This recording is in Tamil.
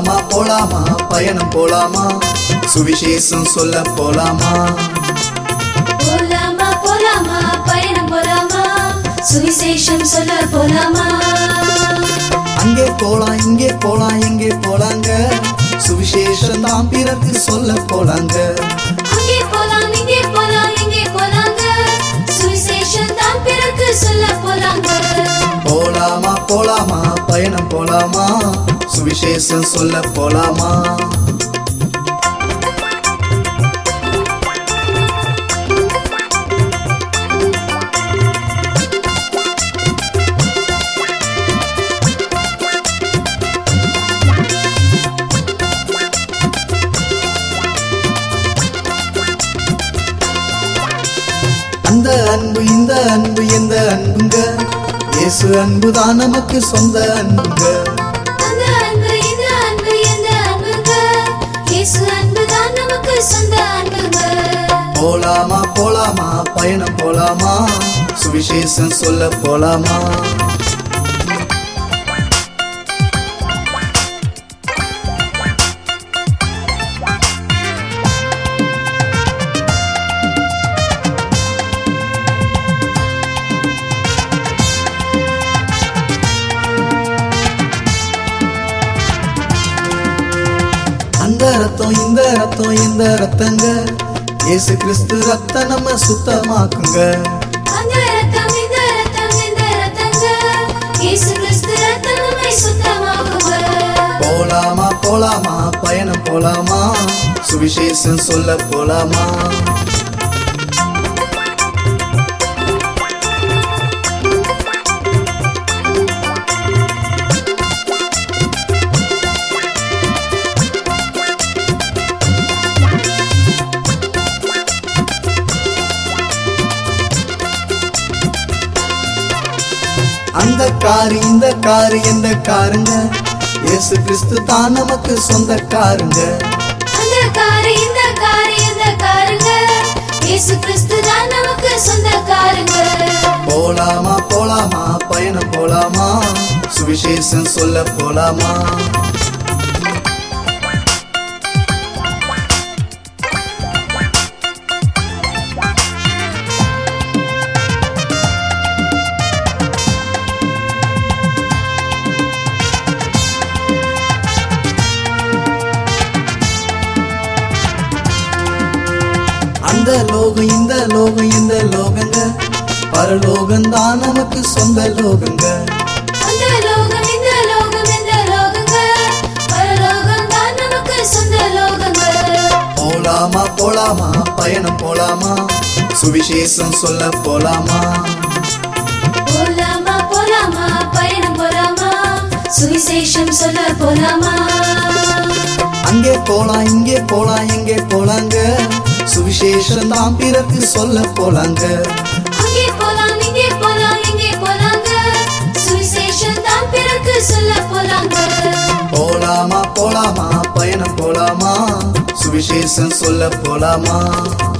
போலாமா போலாமா பயணம் போலாமா சுவிசேஷம் சொல்ல போலாமா போலாமா போலாமா பயணம் போலாமா சுவிசேஷம் சொல்ல போலாமா அங்கே போலாம் இங்கே போலாம் எங்கே போலாங்க சுவிசேஷம் தான் பிறருக்கு சொல்ல போலாங்க அங்கே போலாம் இங்கே போலாம் எங்கே போலாங்க சுவிசேஷம் தான் பிறகு சொல்ல போலாங்க போலாமா போலாமா பயணம் போலாமா சுவிசேஷம் சொல்ல போலாமா அந்த அன்பு இந்த அன்பு எந்த அன்புங்க இயேசு அன்பு தான் நமக்கு சொந்த அன்புங்க அந்த அன்பு இந்த அன்பு எந்த அன்புங்க இயேசு அன்பு தான் நமக்கு சொந்த அன்புங்க போலாமா போலாமா பயணம் போலாமா சுவிசேஷம் சொல்ல போலாமா அந்த ரத்தம் இந்த ரத்தம் இந்த ரத்தங்க இயேசு கிறிஸ்து ரத்தம் நம்ம சுத்தமாக்குங்க அந்த ரத்தம் இந்த ரத்தம் இந்த ரத்தங்க இயேசு கிறிஸ்து ரத்தம் நம்மை சுத்தமாக்குங்க போலாமா போலாமா பயணம் போலாமா சுவிசேஷம் சொல்ல போலாமா அந்த காரு இந்த காரு எந்த காருங்க இயேசு கிறிஸ்து தான் நமக்கு சொந்த காருங்க அந்த காரு இந்த காரு இந்த காருங்க இயேசு கிறிஸ்து தான் நமக்கு சொந்த காருங்க போலாமா போலாமா பயணம் போலாமா சுவிசேஷம் சொல்ல போலாமா அந்த லோகம் இந்த லோகம் இந்த லோகங்க பரலோகம் தான் நமக்கு சொந்த லோகங்க அந்த லோகம் இந்த லோகம் இந்த லோகங்க பரலோகம் தான் நமக்கு சொந்த லோகங்க போலாமா போலாமா பயணம் போலாமா சுவிசேஷம் சொல்ல போலாமா போலாமா போலாமா பயணம் போலாமா சுவிசேஷம் சொல்ல போலாமா அங்கே போலாம் இங்கே போலாம் எங்கே போலாங்க சுவிசேஷம் தான் பிறருக்கு சொல்ல போலாங்க அங்கே போலாம் இங்கே போலாம் எங்கே போலாங்க சுவிசேஷம் தான் பிறகு சொல்ல போலாங்க போலாமா போலாமா பயணம் போலாமா சுவிசேஷம் சொல்ல போலாமா